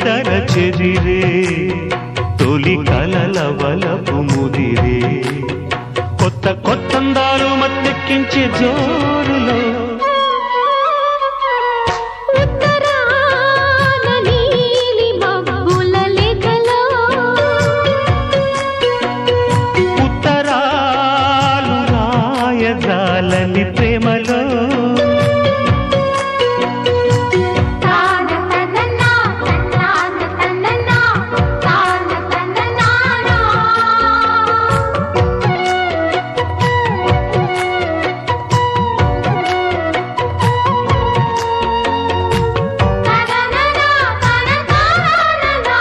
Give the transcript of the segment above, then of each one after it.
నిదర చెదిరే తొలి కలల వలపు ముదిరే కొత్త కొత్తందాలు మత్తెక్కించే జోరులో ఉత్తరాన నీలి మబ్బుల లేఖలో ఉత్తరాలు రాయజాలని ప్రేమలో తాన తననా తన్నాన తననా తాన తననానా తనననా తననానా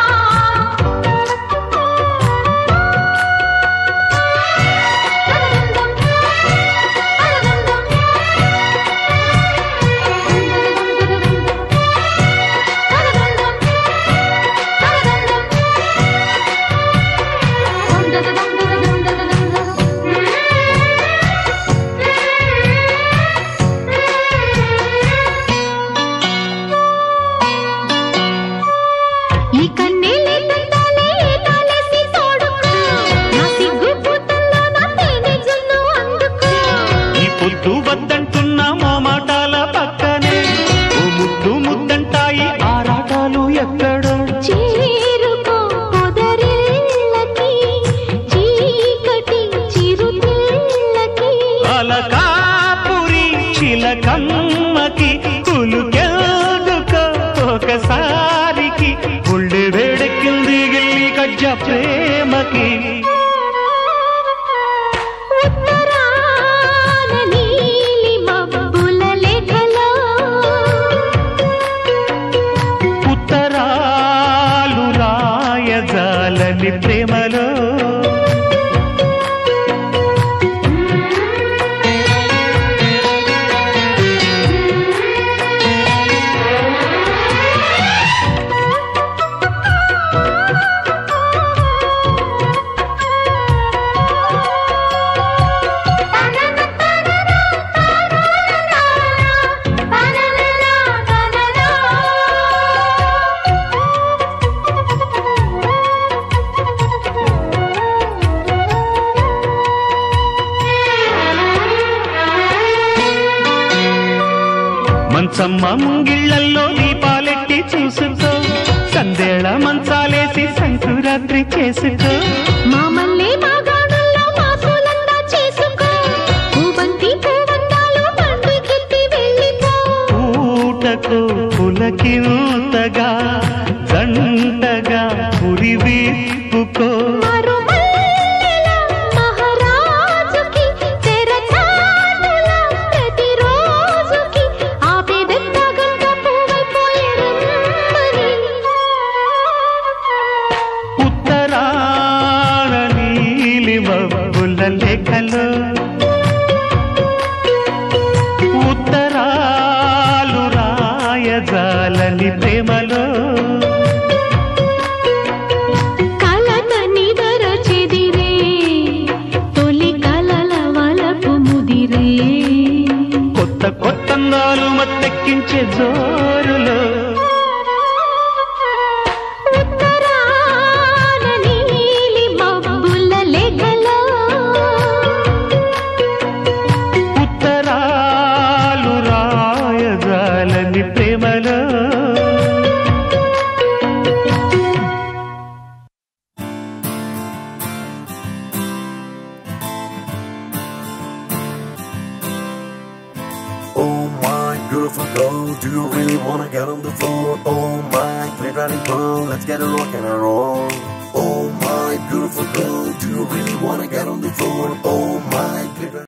ఈ కన్నీళ్ళే తందాలే తాలేసి తోడుకో నా సిగ్గు పూతల్లో నా తేనె జున్ను అందుకో ఈ పొద్దు వద్దంటున్న మోమాటాల పక్కనే ఓ ముద్దు ముద్దంటాయి ఆరాటాలు ఎక్కడో చేరుకో పొదరిల్లకి చీకటి చిరుతిల్లకి అలకాపురి చిలకమ్మకి కులుకెందుకో ఒకసారికి గుండె వేడెక్కింది గిల్లి కజ్జ ప్రేమకి ఉత్తరాన నీలి మబ్బుల లేఖలో ఉత్తరాలు రాయజాలని ప్రేమలో మంచమ్మ ముంగిళ్ళల్లో దీపాలెట్టి చూసుకో సందేళ మంచాలేసి సంకురాత్రి చేసుకో మామల్లే మాగాణుల్లో మాసులంగా చేసుకో పూబంతి పూవంతాలు పండుగెత్తి వెళ్ళిపో ఊటకు పులకింతగా జంటగా పురి విప్పుకో మరుమల్లెల మహారాజుకి తెరచాటుల ప్రతిరోజుకి ఆపేదెంత గంట పువ్వైపోయే రమ్మని ఉత్తరాన నీలి మబ్బుల లేఖలో ఉత్తరాలు రాయజాలని ప్రేమలో కలత నిదర చెదిరే తొలి కలల వలపు ముదిరే కొత్త కొత్తందాలు మత్తెక్కించే జోరులో ఉత్తరాన నీలి మబ్బుల లేఖలో ఉత్తరాలు రాయజాలని ప్రేమలో Oh my beautiful girl, do you really wanna get on the floor? Oh my clear riding pearl, let's get a rock and a roll. Oh my beautiful girl, do you really wanna get on the floor? Oh my clear